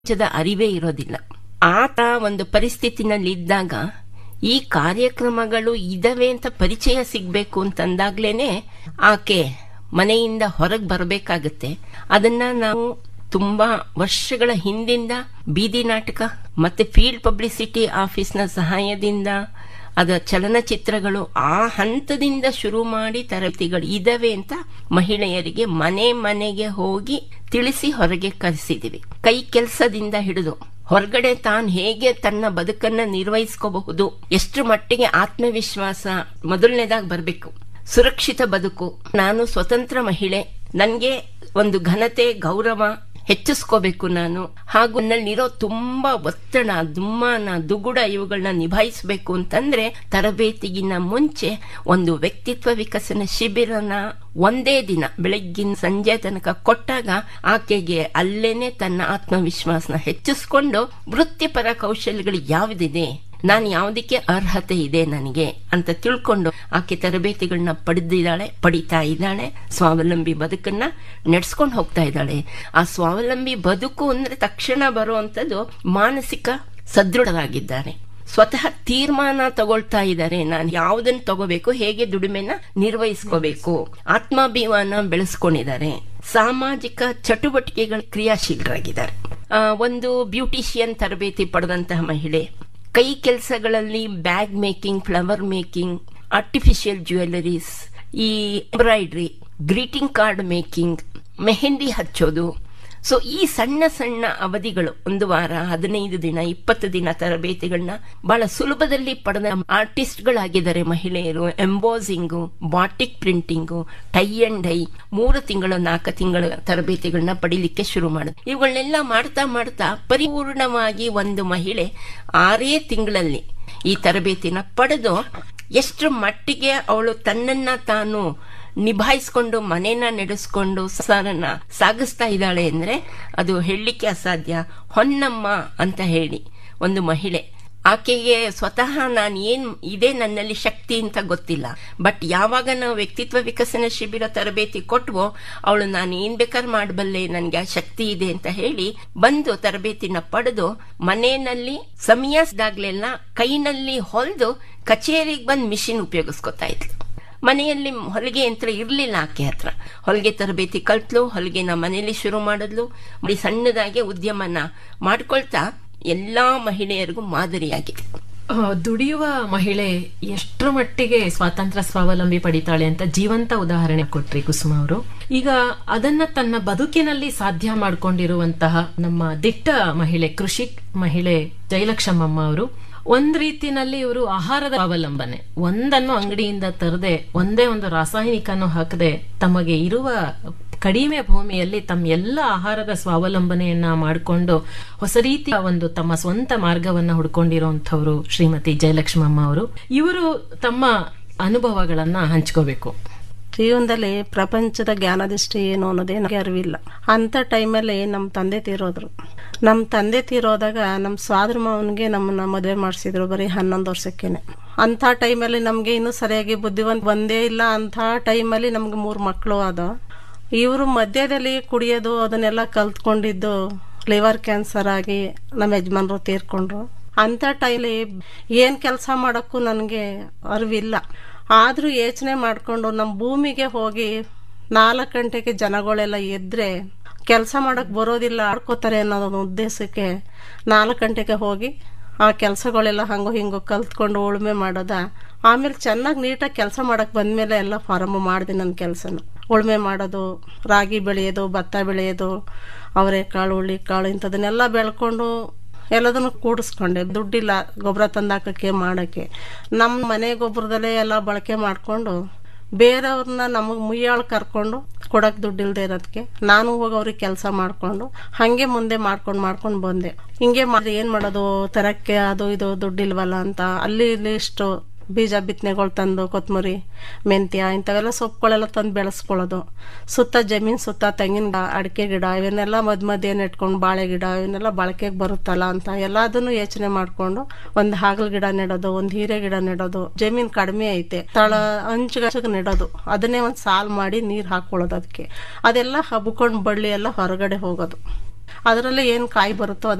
ಪ್ರಪಂಚದ ಅರಿವೇ ಇರೋದಿಲ್ಲ ಆತ ಒಂದು ಪರಿಸ್ಥಿತಿನಲ್ಲಿ ಇದ್ದಾಗ ಈ ಕಾರ್ಯಕ್ರಮಗಳು ಇದಾವೆ ಅಂತ ಪರಿಚಯ ಸಿಗ್ಬೇಕು ಅಂತಂದಾಗ್ಲೇನೆ ಆಕೆ ಮನೆಯಿಂದ ಹೊರಗೆ ಬರಬೇಕಾಗತ್ತೆ ಅದನ್ನ ನಾವು ತುಂಬಾ ವರ್ಷಗಳ ಹಿಂದಿಂದ ಬೀದಿ ನಾಟಕ ಮತ್ತೆ ಫೀಲ್ಡ್ ಪಬ್ಲಿಸಿಟಿ ಆಫೀಸ್ನ ಸಹಾಯದಿಂದ ಅದರ ಚಲನಚಿತ್ರಗಳು ಆ ಹಂತದಿಂದ ಶುರು ಮಾಡಿ ತರಬೇತಿಗಳು ಇದಾವೆ ಅಂತ ಮಹಿಳೆಯರಿಗೆ ಮನೆ ಮನೆಗೆ ಹೋಗಿ ತಿಳಿಸಿ ಹೊರಗೆ ಕರೆಸಿದಿವಿ ಕೈ ಕೆಲಸದಿಂದ ಹಿಡಿದು ಹೊರಗಡೆ ತಾನು ಹೇಗೆ ತನ್ನ ಬದುಕನ್ನ ನಿರ್ವಹಿಸ್ಕೋಬಹುದು ಎಷ್ಟು ಮಟ್ಟಿಗೆ ಆತ್ಮವಿಶ್ವಾಸ ಮೊದಲನೇದಾಗಿ ಬರಬೇಕು ಸುರಕ್ಷಿತ ಬದುಕು ನಾನು ಸ್ವತಂತ್ರ ಮಹಿಳೆ ನನ್ಗೆ ಒಂದು ಘನತೆ ಗೌರವ ಹೆಚ್ಚಿಸ್ಕೋಬೇಕು ನಾನು ಹಾಗೂ ನನ್ನಲ್ಲಿರೋ ತುಂಬಾ ಒತ್ತಡ ದುಮ್ಮಾನ ದುಗುಡ ಇವುಗಳನ್ನ ನಿಭಾಯಿಸಬೇಕು ಅಂತಂದ್ರೆ ತರಬೇತಿಗಿನ ಮುಂಚೆ ಒಂದು ವ್ಯಕ್ತಿತ್ವ ವಿಕಸನ ಶಿಬಿರನ ಒಂದೇ ದಿನ ಬೆಳಗ್ಗಿನ ಸಂಜೆ ತನಕ ಕೊಟ್ಟಾಗ ಆಕೆಗೆ ಅಲ್ಲೇನೆ ತನ್ನ ಆತ್ಮವಿಶ್ವಾಸನ ಹೆಚ್ಚಿಸ್ಕೊಂಡು ವೃತ್ತಿಪರ ಕೌಶಲ್ಯಗಳು ಯಾವುದಿದೆ ನಾನು ಯಾವುದಕ್ಕೆ ಅರ್ಹತೆ ಇದೆ ನನಗೆ ಅಂತ ತಿಳ್ಕೊಂಡು ಆಕೆ ತರಬೇತಿಗಳನ್ನ ಪಡೆದಿದ್ದಾಳೆ ಪಡಿತಾ ಇದ್ದಾಳೆ ಸ್ವಾವಲಂಬಿ ಬದುಕನ್ನ ನಡೆಸ್ಕೊಂಡು ಹೋಗ್ತಾ ಇದ್ದಾಳೆ ಆ ಸ್ವಾವಲಂಬಿ ಬದುಕು ಅಂದ್ರೆ ತಕ್ಷಣ ಬರುವಂತದ್ದು ಮಾನಸಿಕ ಸದೃಢರಾಗಿದ್ದಾರೆ ಸ್ವತಃ ತೀರ್ಮಾನ ತಗೊಳ್ತಾ ಇದ್ದಾರೆ ನಾನು ಯಾವುದನ್ನ ತಗೋಬೇಕು ಹೇಗೆ ದುಡಿಮೆನ ನಿರ್ವಹಿಸ್ಕೋಬೇಕು ಆತ್ಮಾಭಿಮಾನ ಬೆಳೆಸ್ಕೊಂಡಿದ್ದಾರೆ ಸಾಮಾಜಿಕ ಚಟುವಟಿಕೆಗಳ ಕ್ರಿಯಾಶೀಲರಾಗಿದ್ದಾರೆ ಒಂದು ಬ್ಯೂಟಿಷಿಯನ್ ತರಬೇತಿ ಪಡೆದಂತಹ ಮಹಿಳೆ ಕೈ ಕೆಲಸಗಳಲ್ಲಿ bag making flower making artificial jewelleries ಈ embroidery greeting card making mehndi ಹಚ್ಚೋದು ಸೊ ಈ ಸಣ್ಣ ಸಣ್ಣ ಅವಧಿಗಳು ಒಂದು ವಾರ ಹದಿನೈದು ದಿನ ಇಪ್ಪತ್ತು ದಿನ ತರಬೇತಿಗಳನ್ನ ಬಹಳ ಸುಲಭದಲ್ಲಿ ಪಡೆದ ಆರ್ಟಿಸ್ಟ್ಗಳಾಗಿದ್ದಾರೆ ಮಹಿಳೆಯರು embossing batik printing tie and dye ಮೂರು ತಿಂಗಳು ನಾಲ್ಕು ತಿಂಗಳ ತರಬೇತಿಗಳನ್ನ ಪಡಿಲಿಕ್ಕೆ ಶುರು ಮಾಡಿದ್ರು ಇವುಗಳನ್ನೆಲ್ಲ ಮಾಡ್ತಾ ಮಾಡ್ತಾ ಪರಿಪೂರ್ಣವಾಗಿ ಒಂದು ಮಹಿಳೆ ಆರೇ ತಿಂಗಳಲ್ಲಿ ಈ ತರಬೇತಿನ ಪಡೆದು ಎಷ್ಟು ಮಟ್ಟಿಗೆ ಅವಳು ತನ್ನನ್ನ ತಾನು ನಿಭಾಯಿಸ್ಕೊಂಡು ಮನೇನ ನಡೆಸ್ಕೊಂಡು ಸಂಸಾರನ ಸಾಗಿಸ್ತಾ ಇದ್ದಾಳೆ ಅಂದ್ರೆ ಅದು ಹೇಳಲಿಕ್ಕೆ ಅಸಾಧ್ಯ ಹೊನ್ನಮ್ಮ ಅಂತ ಹೇಳಿ ಒಂದು ಮಹಿಳೆ ಆಕೆಗೆ ಸ್ವತಃ ನಾನು ಏನ್ ಇದೇ ನನ್ನಲ್ಲಿ ಶಕ್ತಿ ಅಂತ ಗೊತ್ತಿಲ್ಲ ಬಟ್ ಯಾವಾಗ ನಾವು ವ್ಯಕ್ತಿತ್ವ ವಿಕಸನ ಶಿಬಿರ ತರಬೇತಿ ಕೊಟ್ವೋ ಅವಳು ನಾನು ಏನ್ ಬೇಕಾದ್ರೆ ಮಾಡಬಲ್ಲೆ ನನ್ಗೆ ಆ ಶಕ್ತಿ ಇದೆ ಅಂತ ಹೇಳಿ ಬಂದು ತರಬೇತಿನ ಪಡೆದು ಮನೆಯಲ್ಲಿ ಸಮಯದಾಗ್ಲೆಲ್ಲ ಕೈನಲ್ಲಿ ಹೊಲಿದು ಕಚೇರಿಗೆ ಬಂದು ಮಿಷಿನ್ ಉಪಯೋಗಿಸ್ಕೊತಾ ಇದ್ಲು ಮನೆಯಲ್ಲಿ ಹೊಲಿಗೆ ಯಂತ್ರ ಇರಲಿಲ್ಲ ಆಕೆ ಹತ್ರ ಹೊಲಿಗೆ ತರಬೇತಿ ಕಲ್ತ್ಲು ಹೊಲಿಗೆನ ಮನೆಯಲ್ಲಿ ಶುರು ಮಾಡಿದ್ಲು ಬರೀ ಸಣ್ಣದಾಗೆ ಉದ್ಯಮನ ಮಾಡ್ಕೊಳ್ತಾ ಎಲ್ಲಾ ಮಹಿಳೆಯರಿಗೂ ಮಾದರಿಯಾಗಿದೆ ದುಡಿಯುವ ಮಹಿಳೆ ಎಷ್ಟರ ಮಟ್ಟಿಗೆ ಸ್ವಾತಂತ್ರ್ಯ ಸ್ವಾವಲಂಬಿ ಪಡಿತಾಳೆ ಅಂತ ಜೀವಂತ ಉದಾಹರಣೆ ಕೊಟ್ರಿ ಕುಸುಮ ಅವರು ಈಗ ಅದನ್ನ ತನ್ನ ಬದುಕಿನಲ್ಲಿ ಸಾಧ್ಯ ಮಾಡ್ಕೊಂಡಿರುವಂತಹ ನಮ್ಮ ದಿಟ್ಟ ಮಹಿಳೆ ಕೃಷಿ ಮಹಿಳೆ ಜಯಲಕ್ಷ್ಮಮ್ಮ ಅವರು ಒಂದ್ ರೀತಿನಲ್ಲಿ ಇವರು ಆಹಾರದ ಅವಲಂಬನೆ ಒಂದನ್ನು ಅಂಗಡಿಯಿಂದ ತರದೆ ಒಂದೇ ಒಂದು ರಾಸಾಯನಿಕನು ಹಾಕದೆ ತಮಗೆ ಇರುವ ಕಡಿಮೆ ಭೂಮಿಯಲ್ಲಿ ತಮ್ಮ ಎಲ್ಲ ಆಹಾರದ ಸ್ವಾವಲಂಬನೆಯನ್ನ ಮಾಡಿಕೊಂಡು ಹೊಸ ರೀತಿಯ ಒಂದು ತಮ್ಮ ಸ್ವಂತ ಮಾರ್ಗವನ್ನ ಹುಡ್ಕೊಂಡಿರುವಂತವ್ರು ಶ್ರೀಮತಿ ಜಯಲಕ್ಷ್ಮಮ್ಮ ಅವರು ಇವರು ತಮ್ಮ ಅನುಭವಗಳನ್ನ ಹಂಚ್ಕೋಬೇಕು ಜೀವನದಲ್ಲಿ ಪ್ರಪಂಚದ ಜ್ಞಾನದಿಷ್ಟು ಏನು ಅನ್ನೋದೇ ನನಗೆ ಅರಿವಿಲ್ಲ ಅಂತ ಟೈಮಲ್ಲಿ ನಮ್ಮ ತಂದೆ ತೀರೋದ್ರು ನಮ್ಮ ತಂದೆ ತೀರೋದಾಗ ನಮ್ಮ ಸ್ವಾದ್ರ ಮಾವನಿಗೆ ನಮ್ಮನ್ನ ಮದುವೆ ಮಾಡಿಸಿದ್ರು ಬರೀ ಹನ್ನೊಂದು ವರ್ಷಕ್ಕೇನೆ ಅಂಥ ಟೈಮಲ್ಲಿ ನಮಗೆ ಇನ್ನೂ ಸರಿಯಾಗಿ ಬುದ್ಧಿವಂತ ಬಂದೇ ಇಲ್ಲ ಅಂಥ ಟೈಮಲ್ಲಿ ನಮ್ಗೆ ಮೂರು ಮಕ್ಕಳು ಆದ ಇವರು ಮಧ್ಯದಲ್ಲಿ ಕುಡಿಯೋದು ಅದನ್ನೆಲ್ಲ ಕಲ್ತ್ಕೊಂಡಿದ್ದು ಲಿವರ್ ಕ್ಯಾನ್ಸರ್ ಆಗಿ ನಮ್ಮ ಯಜಮಾನರು ತೀರ್ಕೊಂಡ್ರು ಅಂಥ ಟೈಮಲ್ಲಿ ಏನು ಕೆಲಸ ಮಾಡೋಕ್ಕೂ ನನಗೆ ಅರಿವಿಲ್ಲ ಆದರೂ ಯೋಚನೆ ಮಾಡಿಕೊಂಡು ನಮ್ಮ ಭೂಮಿಗೆ ಹೋಗಿ ನಾಲ್ಕು ಗಂಟೆಗೆ ಜನಗಳೆಲ್ಲ ಎದ್ರೆ ಕೆಲಸ ಮಾಡೋಕ್ಕೆ ಬರೋದಿಲ್ಲ ಆಡ್ಕೋತಾರೆ ಅನ್ನೋದೊಂದು ಉದ್ದೇಶಕ್ಕೆ ನಾಲ್ಕು ಗಂಟೆಗೆ ಹೋಗಿ ಆ ಕೆಲಸಗಳೆಲ್ಲ ಹಂಗೋ ಹಿಂಗೋ ಕಲ್ತ್ಕೊಂಡು ಉಳುಮೆ ಮಾಡೋದ ಆಮೇಲೆ ಚೆನ್ನಾಗಿ ನೀಟಾಗಿ ಕೆಲಸ ಮಾಡೋಕ್ಕೆ ಬಂದಮೇಲೆ ಎಲ್ಲ ಫಾರಮ್ ಮಾಡಿದೆ ನನ್ನ ಕೆಲಸನ ಉಳುಮೆ ಮಾಡೋದು ರಾಗಿ ಬೆಳೆಯೋದು ಭತ್ತ ಬೆಳೆಯೋದು ಅವರೆಕಾಳು ಹುಳ್ಳಿಕಾಳು ಇಂಥದನ್ನೆಲ್ಲ ಬೆಳ್ಕೊಂಡು ಎಲ್ಲದನ್ನು ಕೂಡಿಸ್ಕೊಂಡೆ ದುಡ್ಡಿಲ್ಲ ಗೊಬ್ಬರ ತಂದಾಕಕ್ಕೆ ಮಾಡೋಕ್ಕೆ ನಮ್ಮ ಮನೆ ಗೊಬ್ಬರದಲ್ಲೇ ಎಲ್ಲ ಬಳಕೆ ಮಾಡಿಕೊಂಡು ಬೇರೆಯವ್ರನ್ನ ನಮಗೆ ಮುಯ್ಯಾಳು ಕರ್ಕೊಂಡು ಕೊಡಕ್ಕೆ ದುಡ್ಡಿಲ್ದೇ ಇರೋದಕ್ಕೆ ನಾನು ಹೋಗಿ ಅವ್ರಿಗೆ ಕೆಲಸ ಮಾಡಿಕೊಂಡು ಹಾಗೆ ಮುಂದೆ ಮಾಡ್ಕೊಂಡು ಮಾಡ್ಕೊಂಡು ಬಂದೆ ಹಿಂಗೆ ಮಾಡಿ ಏನು ಮಾಡೋದು ತರಕ್ಕೆ ಅದು ಇದು ದುಡ್ಡಿಲ್ವಲ್ಲ ಅಂತ ಅಲ್ಲಿ ಇಲ್ಲಿ ಇಷ್ಟು ಬೀಜ ಬಿತ್ತನೆಗಳು ತಂದು ಕೊತ್ತಂಬರಿ ಮೆಂತ್ಯ ಇಂಥವೆಲ್ಲ ಸೊಪ್ಪುಗಳೆಲ್ಲ ತಂದು ಬೆಳೆಸ್ಕೊಳ್ಳೋದು ಸುತ್ತ ಜಮೀನು ಸುತ್ತ ತೆಂಗಿನ ಗಿಡ ಅಡಿಕೆ ಗಿಡ ಇವನ್ನೆಲ್ಲ ಮಧ್ಯ ಮಧ್ಯೆ ನೆಟ್ಕೊಂಡು ಬಾಳೆ ಗಿಡ ಇವನ್ನೆಲ್ಲ ಬಳಕೆಗೆ ಬರುತ್ತಲ್ಲ ಅಂತ ಎಲ್ಲದನ್ನು ಯೋಚನೆ ಮಾಡಿಕೊಂಡು ಒಂದು ಹಾಗಲ ಗಿಡ ನೆಡೋದು ಒಂದು ಹೀರೆ ಗಿಡ ನೆಡೋದು ಜಮೀನು ಕಡಿಮೆ ಐತೆ ತಳ ಹಂಚ್ಗೆ ನೆಡೋದು ಅದನ್ನೇ ಒಂದು ಸಾಲು ಮಾಡಿ ನೀರು ಹಾಕೊಳ್ಳೋದು ಅದಕ್ಕೆ ಅದೆಲ್ಲ ಹಬ್ಕೊಂಡು ಬಳ್ಳಿ ಎಲ್ಲ ಹೊರಗಡೆ ಹೋಗೋದು ಅದರಲ್ಲೇ ಏನ್ ಕಾಯಿ ಬರುತ್ತೋ